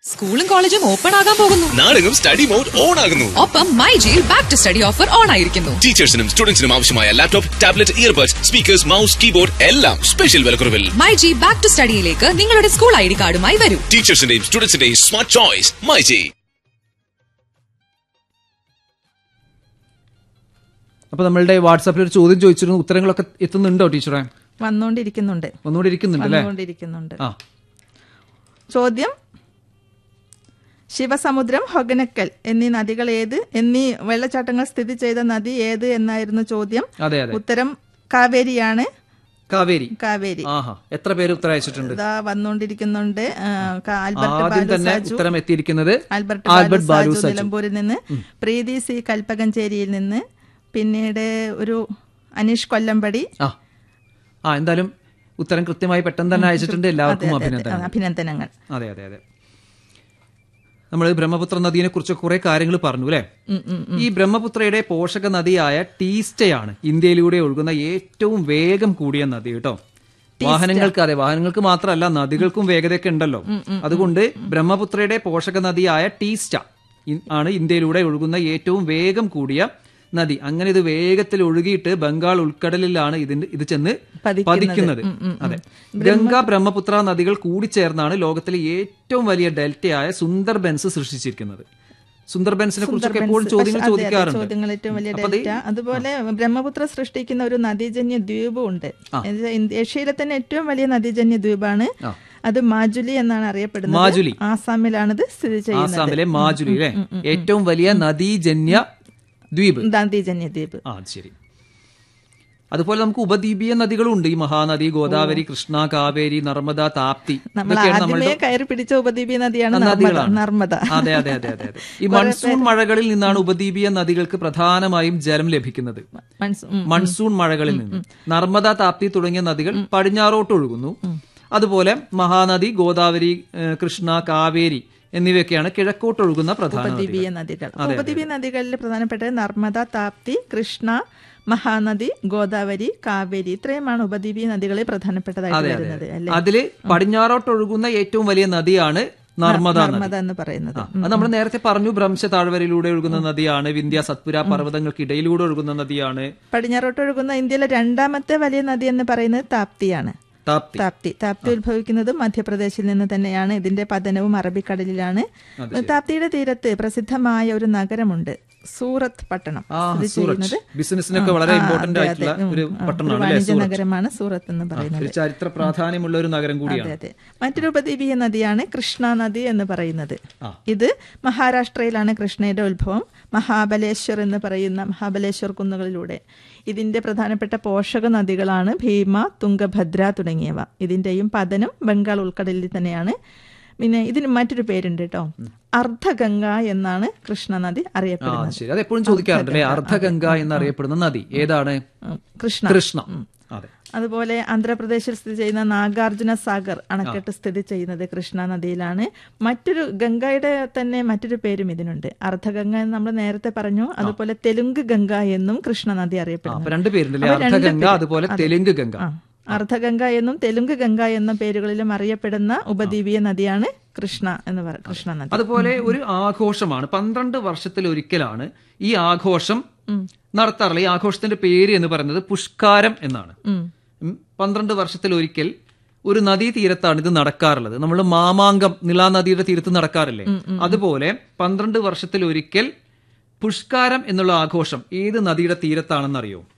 സ്കൂളും കോളേജും ഓപ്പൺ ആകാൻ പോകുന്നു നാടെങ്ങും സ്റ്റഡി മോഡ് ഓൺ ആകുന്നു ഒപ്പം മൈ ജിയിൽ back to study offer on ആയിരിക്കുന്നു ടീച്ചേഴ്സിനും സ്റ്റുഡൻസിനും ആവശ്യമായ laptop tablet earbuds speakers mouse keyboard എല്ലാം സ്പെഷ്യൽ വിലക്കുറവിൽ മൈ ജി ബാക്ക് ടു സ്റ്റഡിയിലേക്ക് നിങ്ങളുടെ സ്കൂൾ ഐ ഡി കാർഡുമായി വരൂ ടീച്ചേഴ്സിന്റെയും സ്റ്റുഡൻസിന്റെയും സ്മാർട്ട് ചോയ്സ് മൈജി അപ്പൊ നമ്മളുടെ വാട്സാപ്പിൽ ഒരു ചോദ്യം ചോദിച്ചിരുന്നു ഉത്തരങ്ങളൊക്കെ എത്തുന്നുണ്ടോ ടീച്ചറെ വന്നുകൊണ്ടിരിക്കുന്നുണ്ട് ഒന്നുകൂടി ഇരിക്കുന്നുണ്ട് അല്ലേ വന്നുകൊണ്ടിരിക്കുന്നുണ്ട് ആ ചോദ്യം ശിവസമുദ്രം ഹൊഗനക്കൽ എന്നീ നദികൾ ഏത് എന്നീ വെള്ളച്ചാട്ടങ്ങൾ സ്ഥിതി ചെയ്ത നദി ഏത് എന്നായിരുന്നു ചോദ്യം അതെ അതെ ഉത്തരം കാവേരിയാണ് കാവേരി കാവേരി ആഹാ എത്ര പേര് ഉത്തരം അയച്ചിട്ടുണ്ട് ഇതാ വന്നുകൊണ്ടിരിക്കുന്നുണ്ട് ആ, ക- ആൽബർട്ട് ആദ്യം ബാലു തന്നെ സാജു ഉത്തരം എത്തിയിരിക്കുന്നത് ആൽബർട്ട് ആൽബർട്ട് ബാലു ബാലു സാജു സാജു നിലമ്പൂരിൽ നിന്ന് പ്രീതി സി കൽപ്പകഞ്ചേരിയിൽ നിന്ന് പിന്നീട് ഒരു അനീഷ് കൊല്ലമ്പടി ആ ആ എന്തായാലും ഉത്തരം കൃത്യമായി പെട്ടെന്ന് തന്നെ അയച്ചിട്ടുണ്ട് എല്ലാവർക്കും അതെ, അതെ, അഭിനന്ദനം അഭിനന്ദനങ്ങൾ അതെ അതെ അതെ നമ്മൾ ബ്രഹ്മപുത്ര നദിയെ കുറിച്ച് കുറെ കാര്യങ്ങൾ പറഞ്ഞു അല്ലെ ഈ ബ്രഹ്മപുത്രയുടെ പോഷക നദിയായ ടീസ്റ്റയാണ് ഇന്ത്യയിലൂടെ ഒഴുകുന്ന ഏറ്റവും വേഗം കൂടിയ നദി കേട്ടോ വാഹനങ്ങൾക്ക് അതെ വാഹനങ്ങൾക്ക് മാത്രമല്ല നദികൾക്കും വേഗതയൊക്കെ ഉണ്ടല്ലോ അതുകൊണ്ട് ബ്രഹ്മപുത്രയുടെ പോഷക നദിയായ ടീസ്റ്റ ഇ- ആണ് ഇന്ത്യയിലൂടെ ഒഴുകുന്ന ഏറ്റവും വേഗം കൂടിയ നദി അങ്ങനെ ഇത് വേഗത്തിൽ ഒഴുകിയിട്ട് ബംഗാൾ ഉൾക്കടലിലാണ് ഇതിന്റെ ഇത് ചെന്ന് പതിക്കുന്നത്. പതിക്കുന്നത് അതെ ഗംഗ ബ്രഹ്മപുത്ര നദികൾ കൂടിച്ചേർന്നാണ് ലോകത്തിലെ ഏറ്റവും വലിയ ഡെൽറ്റയായ സുന്ദർബൻസ് സൃഷ്ടിച്ചിരിക്കുന്നത് സുന്ദർബൻസിനെ കുറിച്ചൊക്കെ എപ്പോഴും ചോദ്യങ്ങൾ അതെ, അതെ, ചോദിക്കാറുണ്ട് ചോദ്യങ്ങൾ ഏറ്റവും വലിയ അപ്പൊ അത് ഡെൽറ്റ അതുപോലെ ബ്രഹ്മപുത്ര സൃഷ്ടിക്കുന്ന ഒരു നദീജന്യ ദ്വീപും ഉണ്ട് ഇത് ഇന്ത്യ- ഏഷ്യയിലെ തന്നെ ഏറ്റവും വലിയ നദീജന്യ ദ്വീപാണ് അത് മാജുലി എന്നാണ് അറിയപ്പെടുന്നത് മാജുലി. ആസാമിലാണിത് സ്ഥിതി ചെയ്യുന്നത് ആസാമിലെ മാജുലി അല്ലെ ഏറ്റവും വലിയ നദീജന്യ ദ്വീപ് നദീജന്യ ദ്വീപ് ആ അത് ശരി അതുപോലെ നമുക്ക് ഉപദ്വീപീയ നദികളുണ്ട് ഈ മഹാനദി ഗോദാവരി കൃഷ്ണ കാവേരി നർമ്മദ താപ്തി നമ്മൾ ഇതൊക്കെയാണ് ആദ്യമേ നമ്മളുടെ കയറി പിടിച്ച ഉപദ്വീപീയ നദിയാണ് നർമ്മദ നദികളാണ് നർമ്മദ അതെ അതെ അതെ അതെ അതെ ഈ മൺസൂൺ മഴകളിൽ നിന്നാണ് ഉപദ്വീപീയ നദികൾക്ക് പ്രധാനമായും ജലം ലഭിക്കുന്നത് മനസ്സ്- ഉം. മൺസൂൺ മഴകളിൽ നിന്ന് നർമ്മദ താപ്തി തുടങ്ങിയ നദികൾ പടിഞ്ഞാറോട്ട് ഒഴുകുന്നു അതുപോലെ മഹാനദി ഗോദാവരി ഏഹ്, കൃഷ്ണ കാവേരി എന്നിവയൊക്കെയാണ് കിഴക്കോട്ട് ഒഴുകുന്ന പ്രധാന നദികൾ ഉപദ്വീപീയ നദികൾ ഉപദ്വീപീയ നദികളിൽ പ്രധാനപ്പെട്ടത് നർമ്മദ താപ്തി കൃഷ്ണ മഹാനദി ഗോദാവരി കാവേരി ഇത്രയുമാണ് ഉപദ്വീപീയ നദികളിൽ പ്രധാനപ്പെട്ടതായിട്ട് അതെ അതെ വരുന്നത് അല്ലെ അതില് പടിഞ്ഞാറോട്ട് ഒഴുകുന്ന ഏറ്റവും വലിയ നദിയാണ് നർമ്മദ നദി നർമ്മദ എന്ന് പറയുന്നത് അത് നമ്മൾ നേരത്തെ പറഞ്ഞു ഭ്രംശ താഴ്വരയിലൂടെ ഒഴുകുന്ന നദിയാണ് വിന്ധ്യ സത്പുര പർവ്വതങ്ങൾക്കിടയിലൂടെ ഒഴുകുന്ന നദിയാണ് പടിഞ്ഞാറോട്ട് ഒഴുകുന്ന ഇന്ത്യയിലെ രണ്ടാമത്തെ വലിയ നദി എന്ന് പറയുന്നത് താപ്തിയാണ് താപ്തി താപ്തി താപ്തി ഉത്ഭവിക്കുന്നത് മധ്യപ്രദേശിൽ നിന്ന് തന്നെയാണ് ഇതിന്റെ പതനവും അറബിക്കടലിലാണ് താപ്തിയുടെ തീരത്ത് പ്രസിദ്ധമായ ഒരു നഗരമുണ്ട് സൂറത്ത് പട്ടണം ആ സ്ഥിതി സൂറത്ത് ചെയ്യുന്നത് ബിസിനസിനൊക്കെ വളരെ ആ, ഇമ്പോർട്ടന്റ് അതെ, ആയിട്ടുള്ള അതെ. ഉം, ഒരു ആ, ഒരു പട്ടണമാണ് അല്ലേ വാണിജ്യ സൂറത്ത് നഗരമാണ് സൂറത്ത് എന്ന് പറയുന്നത് ഒരു ചരിത്ര പ്രാധാന്യമുള്ള ഒരു നഗരം അതെ കൂടിയാണ് അതെ മറ്റൊരു ഉപദ്വീപീയ നദിയാണ് കൃഷ്ണ നദി എന്ന് പറയുന്നത് ആ. ഇത് മഹാരാഷ്ട്രയിലാണ് കൃഷ്ണയുടെ ഉത്ഭവം മഹാബലേശ്വർ എന്ന് പറയുന്ന മഹാബലേശ്വർ കുന്നുകളിലൂടെ ഇതിന്റെ പ്രധാനപ്പെട്ട പോഷക നദികളാണ് ഭീമ തുംഗഭദ്ര തുടങ്ങിയവ ഇതിന്റെയും പതനം ബംഗാൾ ഉൾക്കടലിൽ തന്നെയാണ് പിന്നെ ഇതിന് മറ്റൊരു പേരുണ്ട് കേട്ടോ അർദ്ധഗംഗ എന്നാണ് കൃഷ്ണ നദി ആ അറിയപ്പെടുന്നത് ശരി അത് എപ്പോഴും ചോദിക്കാറുണ്ട് അല്ലേ അർദ്ധഗംഗ എന്നറിയപ്പെടുന്ന നദി ഏതാണ് ഉം, കൃഷ്ണ കൃഷ്ണ അതെ അതുപോലെ ആന്ധ്രാപ്രദേശിൽ സ്ഥിതി ചെയ്യുന്ന നാഗാർജുന സാഗർ അണക്കെട്ട് സ്ഥിതി ചെയ്യുന്നത് കൃഷ്ണ നദിയിലാണ് മറ്റൊരു ഗംഗയുടെ തന്നെ മറ്റൊരു പേരും ഇതിനുണ്ട് അർദ്ധഗംഗ എന്ന് നമ്മൾ നേരത്തെ പറഞ്ഞു അതുപോലെ തെലുങ്ക് ഗംഗ എന്നും കൃഷ്ണ നദി ആ, അറിയപ്പെടുന്നു അപ്പൊ രണ്ട് പേരുണ്ടല്ലേ അപ്പൊ രണ്ട് അർദ്ധഗംഗ പേര്. അതുപോലെ അതെ. തെലുങ്ക് ഗംഗ ആ അർദ്ധഗംഗ എന്നും തെലുങ്ക് ഗംഗ എന്ന പേരുകളിലും അറിയപ്പെടുന്ന ഉപദ്വീപീയ നദിയാണ് കൃഷ്ണ എന്ന് പറ കൃഷ്ണ നദി അതുപോലെ ഒരു ആഘോഷമാണ് പന്ത്രണ്ട് വർഷത്തിൽ ഒരിക്കലാണ് ഈ ആഘോഷം നടത്താറുള്ളത് ഈ ആഘോഷത്തിന്റെ പേര് എന്ന് പറയുന്നത് പുഷ്കാരം എന്നാണ് ഉം. ഉം, പന്ത്രണ്ട് വർഷത്തിൽ ഒരിക്കൽ ഒരു നദീ തീരത്താണ് ഇത് നടക്കാറുള്ളത് നമ്മൾ മാമാങ്കം നിലാ നദിയുടെ തീരത്ത് നടക്കാറില്ലേ അതുപോലെ പന്ത്രണ്ട് വർഷത്തിൽ ഒരിക്കൽ പുഷ്കാരം എന്നുള്ള ആഘോഷം ഏത് നദിയുടെ തീരത്താണെന്ന് അറിയോ